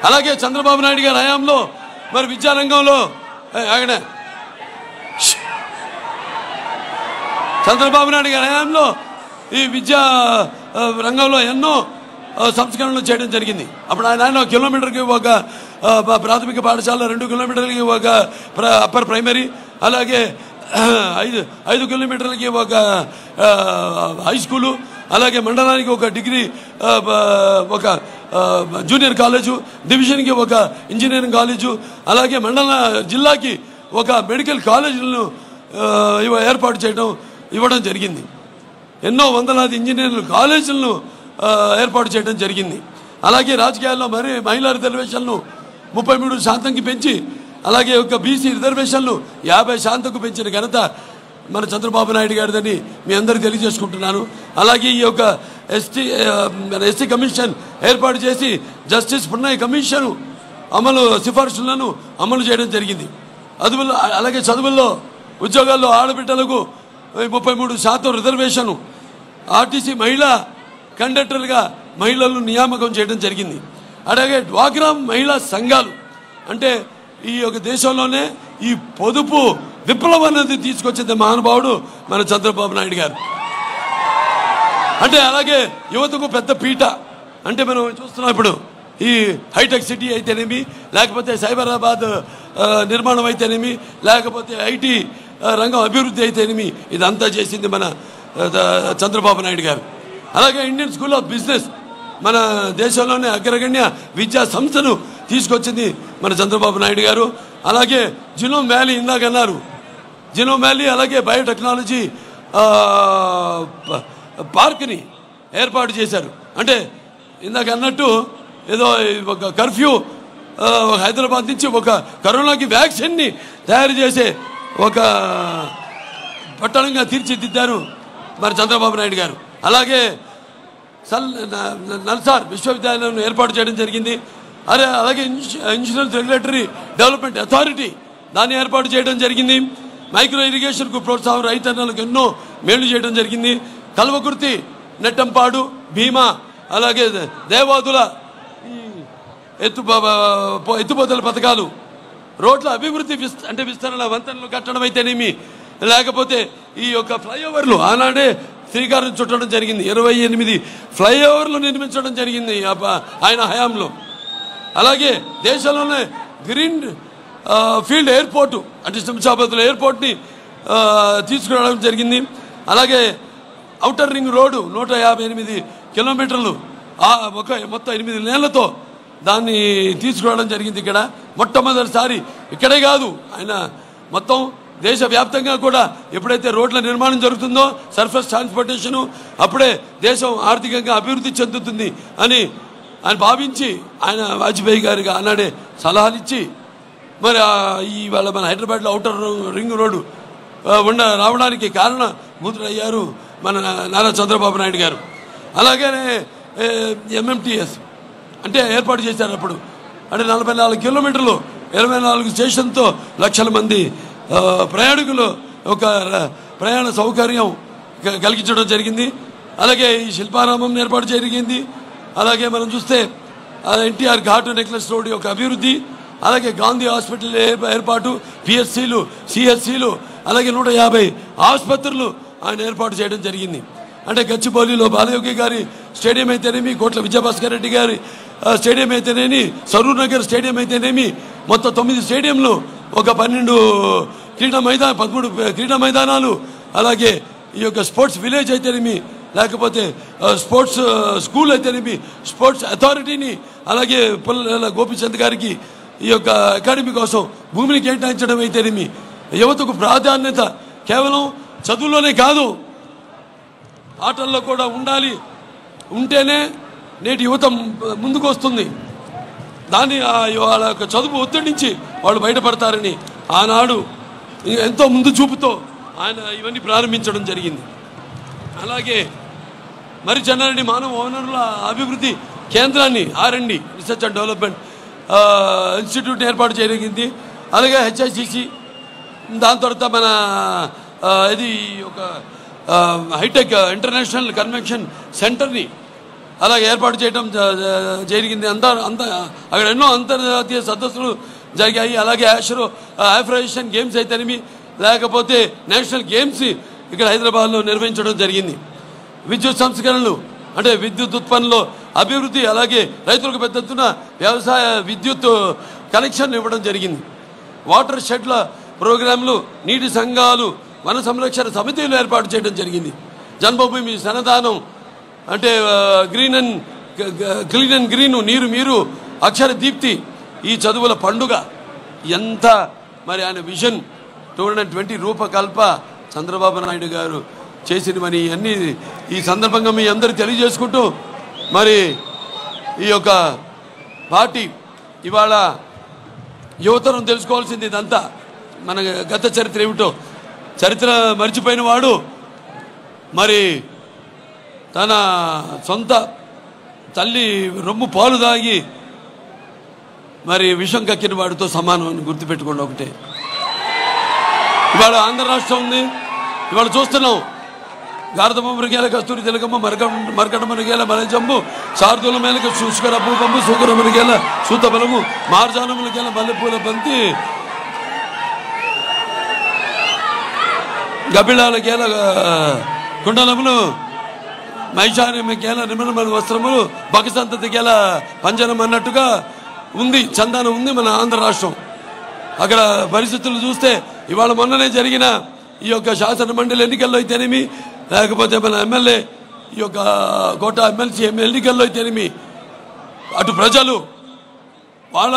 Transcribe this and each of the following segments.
అలాగే చంద్రబాబు నాయుడు గారి హయాంలో మరి విద్యారంగంలో ఏ, ఆగండి చంద్రబాబు నాయుడు గారి హయాంలో ఈ విద్యా ఆ, రంగంలో ఎన్నో ఆ, సంస్కరణలు చేయడం జరిగింది అప్పుడు ఆయన ఆయన ఒక కిలోమీటర్కి ఒక ఆ, ప- ప్రాథమిక పాఠశాల రెండు కిలోమీటర్లకి ఒక ప్ర- అప్పర్ ప్రైమరీ అలాగే ఆ, ఐదు ఐదు కిలోమీటర్లకి ఒక ఆ, హై స్కూలు అలాగే మండలానికి ఒక డిగ్రీ ఆ, బ- ఒక ఆ, జూనియర్ కాలేజు డివిజన్కి ఒక ఇంజనీరింగ్ కాలేజు అలాగే మండల జిల్లాకి ఒక మెడికల్ కాలేజీలను ఆ, ఇవ- ఏర్పాటు చేయడం ఇవ్వడం జరిగింది ఎన్నో వందలాది ఇంజనీరింగ్ కాలేజీలను ఆ, ఏర్పాటు చేయడం జరిగింది అలాగే రాజకీయాల్లో మరి మహిళా రిజర్వేషన్లు ముప్పై మూడు శాతంకి పెంచి అలాగే ఒక బీసీ రిజర్వేషన్లు యాభై శాతంకు పెంచిన ఘనత మన చంద్రబాబు నాయుడు గారిదని మీ అందరికీ తెలియజేసుకుంటున్నాను అలాగే ఈ యొక్క ఎస్టీ ఎస్టీ కమిషన్ ఏర్పాటు చేసి జస్టిస్ పున్నయ్య కమిషన్ అమలు సిఫార్సులను అమలు చేయడం జరిగింది అదుపులో అలాగే చదువుల్లో ఉద్యోగాల్లో ఆడబిడ్డలకు ముప్పై మూడు శాతం రిజర్వేషన్ ఆర్టీసీ మహిళా కండక్టర్లుగా మహిళలను నియామకం చేయడం జరిగింది అలాగే డ్వాక్రా మహిళా సంఘాలు అంటే ఈ యొక్క దేశంలోనే ఈ పొదుపు విప్లవం అనేది తీసుకొచ్చింది మహానుభావుడు మన చంద్రబాబు నాయుడు గారు అంటే అలాగే యువతకు పెద్ద పీట అంటే మనం చూస్తున్నాం ఇప్పుడు ఈ హైటెక్ సిటీ అయితేనేమి లేకపోతే సైబరాబాద్ ఆ, నిర్మాణం అయితేనేమి లేకపోతే ఐటీ ఆ, రంగం అభివృద్ధి అయితేనేమి ఇదంతా చేసింది మన ఆ, ద- చంద్రబాబు నాయుడు గారు అలాగే ఇండియన్ స్కూల్ ఆఫ్ బిజినెస్ మన దేశంలోనే అగ్రగణ్య విద్యా సంస్థను తీసుకొచ్చింది మన చంద్రబాబు నాయుడు గారు అలాగే జినోమ్ వ్యాలీ ఇందాక అన్నారు జినోమ్ వ్యాలీ అలాగే బయోటెక్నాలజీ ఆ, ప- పార్క్ని ఏర్పాటు చేశారు అంటే ఇందాక అన్నట్టు ఏదో ఒక కర్ఫ్యూ ఆ, హైదరాబాద్ నుంచి ఒక కరోనాకి వ్యాక్సిన్ని తయారు చేసే ఒక పట్టణంగా తీర్చిదిద్దారు మరి చంద్రబాబు నాయుడు గారు అలాగే సల్ న- న- నల్సార్ విశ్వవిద్యాలయం ఏర్పాటు చేయడం జరిగింది అదే అలాగే insu- insurance regulatory development authority దాన్ని ఏర్పాటు చేయడం జరిగింది మైక్రో ఇరిగేషన్కు ప్రోత్సాహం రైతన్నలకు ఎన్నో మేలు చేయడం జరిగింది కల్వకుర్తి నెట్టంపాడు భీమా అలాగే దేవాదుల ఈ ఎత్తు ప- ఎత్తుపోతల పథకాలు రోడ్ల అభివృద్ధి విస్త అంటే విస్తరణ వంతెనలు కట్టడం అయితేనేమి లేకపోతే ఈ యొక్క ఫ్లైఓవర్లు ఆనాడే శ్రీకారం చుట్టడం జరిగింది ఇరవై ఎనిమిది ఫ్లైఓవర్లు నిర్మించడం జరిగింది ఆ ప- ఆయన హయాంలో అలాగే దేశంలోనే గ్రీన్ ఆ, ఫీల్డ్ ఎయిర్పోర్టు అంటే శంషాబాద్లో ఎయిర్పోర్ట్ని ఆ, తీసుకురావడం జరిగింది అలాగే ఔటర్ రింగ్ రోడ్డు నూట యాభై ఎనిమిది కిలోమీటర్లు ఆ ఒక మొత్తం ఎనిమిది నెలలతో దాన్ని తీసుకురావడం జరిగింది ఇక్కడ మొట్టమొదటిసారి ఇక్కడే కాదు ఆయన మొత్తం దేశవ్యాప్తంగా కూడా ఎప్పుడైతే రోడ్ల నిర్మాణం జరుగుతుందో సర్ఫేస్ ట్రాన్స్పోర్టేషను అప్పుడే దేశం ఆర్థికంగా అభివృద్ధి చెందుతుంది అని ఆయన భావించి ఆయన వాజ్పేయి గారికి ఆనాడే సలహాలు ఇచ్చి మరి ఆ ఈ వాళ్ళ మన హైదరాబాద్లో అవుటర్ రింగ్ రోడ్డు ఆ, ఉండ రావడానికి కారణ అయ్యారు మన నారా చంద్రబాబు నాయుడు గారు అలాగనే ఎంఎంటీఎస్ అంటే ఏర్పాటు చేశారు అప్పుడు అంటే నలభై నాలుగు కిలోమీటర్లు ఇరవై నాలుగు స్టేషన్తో లక్షల మంది ఆ, ప్రయాణికులు ఒక ర- ప్రయాణ సౌకర్యం క- కలిగించడం జరిగింది అలాగే ఈ శిల్పారామం ఏర్పాటు జరిగింది అలాగే మనం చూస్తే ఎన్టీఆర్ ఘాటు నెక్లెస్ రోడ్ యొక్క అభివృద్ధి అలాగే గాంధీ హాస్పిటల్ ఏ- ఏర్పాటు పిహెచ్సిలు సిహెచ్సిలు అలాగే నూట యాభై ఆసుపత్రులు ఆయన ఏర్పాటు చేయడం జరిగింది అంటే గచ్చిబౌలిలో బాలయోగి గారి స్టేడియం అయితేనేమి కోట్ల విజయభాస్కర్ రెడ్డి గారి ఆ, స్టేడియం అయితేనేమి సరూర్ నగర్ స్టేడియం అయితేనేమి మొత్తం తొమ్మిది స్టేడియంలు ఒక పన్నెండు క్రీడా మైదాన పదమూడు క్రీడా మైదానాలు అలాగే ఈ యొక్క స్పోర్ట్స్ విలేజ్ అయితేనేమి లేకపోతే ఆ, స్పోర్ట్స్ ఆ, స్కూల్ అయితేనేమి స్పోర్ట్స్ అథారిటీని అలాగే పుల్ల గోపిచంద్ గారికి ఈ యొక్క అకాడమీ కోసం భూమిని కేటాయించడం అయితేనేమి యువతకు ప్రాధాన్యత కేవలం చదువులోనే కాదు ఆటల్లో కూడా ఉండాలి ఉంటేనే నేటి యువత ముందుకు వస్తుంది దాన్ని ఆ వాళ్ళ యొక్క చదువు ఒత్తిడి నుంచి వాళ్ళు బయటపడతారని ఆనాడు ఎంతో ముందు చూపుతో ఆయన ఇవన్నీ ప్రారంభించడం జరిగింది అలాగే మరి చెన్నారెడ్డి మానవ వనరుల అభివృద్ధి కేంద్రాన్ని ఆర్ఎండి రీసెర్చ్ అండ్ డెవలప్మెంట్ ఆ, ఇన్స్టిట్యూట్ ఏర్పాటు చేయగలిగింది అలాగే హెచ్ఐసిసి దాని తర్వాత మన ఆ, ఇది ఒక ఆ, హైటెక్ ఇంటర్నేషనల్ కన్వెన్షన్ సెంటర్ని అలాగే ఏర్పాటు చేయడం జ- జ- జరిగింది అంతా అంత అక్కడ ఎన్నో అంతర్జాతీయ సదస్సులు జరిగాయి అలాగే ఆషరో ఆఫ్రైజేషన్ గేమ్స్ అయితేనేమి లేకపోతే నేషనల్ గేమ్స్ ఇక్కడ హైదరాబాద్లో నిర్వహించడం జరిగింది విద్యుత్ సంస్కరణలు అంటే విద్యుత్ ఉత్పత్తిలో అభివృద్ధి అలాగే రైతులకు పెద్ద ఎత్తున వ్యవసాయ విద్యుత్ కనెక్షన్ ఇవ్వడం జరిగింది వాటర్ షెడ్ల ప్రోగ్రాంలు నీటి సంఘాలు వన సంరక్షణ సమితిలు ఏర్పాటు చేయడం జరిగింది జన్మభూమి సన్నదానం అంటే ఆ, గ్రీన్ అండ్ గ- గ- క్లీన్ అండ్ గ్రీన్ నీరు మీరు అక్షర దీప్తి ఈ చదువుల పండుగ ఎంత మరి ఆయన విజన్ టూ హండ్రెడ్ ట్వంటీ రూపకల్ప చంద్రబాబు నాయుడు గారు చేసిన మరి అన్ని ఈ సందర్భంగా మీ అందరూ తెలియజేసుకుంటూ మరి ఈ యొక్క పార్టీ ఇవాళ యువతరం తెలుసుకోవాల్సింది ఇదంతా మన గత చరిత్ర ఏమిటో చరిత్ర మర్చిపోయిన వాడు మరి తన సొంత తల్లి రొమ్ము పాలు దాగి మరి విషం కక్కిన వాడితో సమానం అని గుర్తుపెట్టుకోండి ఒకటే ఇవాళ ఆంధ్ర రాష్ట్రం ఉంది ఇవాళ చూస్తున్నాం గారదమ్మ మృగేల కస్తూరి తిలకమ్మ మరక మరకట మృగేల మలజంబు శార్దుల మేలక శుష్కర భూకంబు సూకర మృగేల సూతబలము మార్జాన మృగేల మల్లెపూల బంతి గబిళాల గేల కుండలములు మైషాని గేల నిమలమైన వస్త్రములు బకసంతతి గేల పంజనం అన్నట్టుగా ఉంది చందనం ఉంది మన ఆంధ్ర రాష్ట్రం అక్కడ పరిస్థితులు చూస్తే ఇవాళ మొన్ననే జరిగిన ఈ యొక్క శాసన మండలి ఎన్నికల్లో అయితేనేమి లేకపోతే మన ఎమ్మెల్యే ఈ యొక్క కోట ఎమ్మెల్సీ ఎన్నికల్లో అయితేనేమి అటు ప్రజలు వాళ్ళ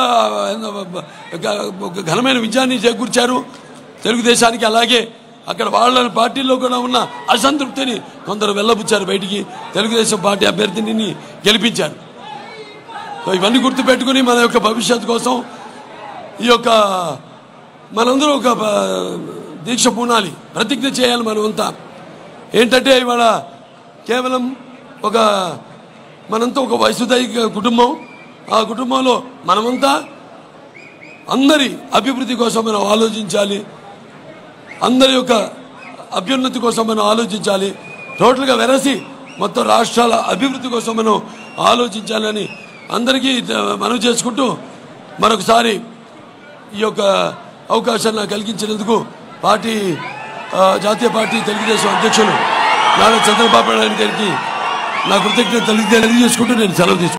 ఒక ఘనమైన విజయాన్ని చేకూర్చారు తెలుగుదేశానికి అలాగే అక్కడ వాళ్ళ పార్టీలో కూడా ఉన్న అసంతృప్తిని కొందరు వెళ్ళబుచ్చారు బయటికి తెలుగుదేశం పార్టీ అభ్యర్థిని గెలిపించారు సో ఇవన్నీ గుర్తుపెట్టుకుని మన యొక్క భవిష్యత్తు కోసం ఈ యొక్క మనందరూ ఒక ప- దీక్ష పూనాలి ప్రతిజ్ఞ చేయాలి మనమంతా ఏంటంటే ఇవాళ కేవలం ఒక మనంతా ఒక వసుదైక కుటుంబం ఆ కుటుంబంలో మనమంతా అందరి అభివృద్ధి కోసం మనం ఆలోచించాలి అందరి యొక్క అభ్యున్నతి కోసం మనం ఆలోచించాలి టోటల్గా వెరసి మొత్తం రాష్ట్రాల అభివృద్ధి కోసం మనం ఆలోచించాలని అందరికీ మనవి చేసుకుంటూ మరొకసారి ఈ యొక్క అవకాశాన్ని నాకు కలిగించినందుకు పార్టీ ఆ, జాతీయ పార్టీ తెలుగుదేశం అధ్యక్షులు నారా చంద్రబాబు నాయుడు గారికి నా కృతజ్ఞత తెలియజేసుకుంటూ నేను సెలవు తీసుకుంటాను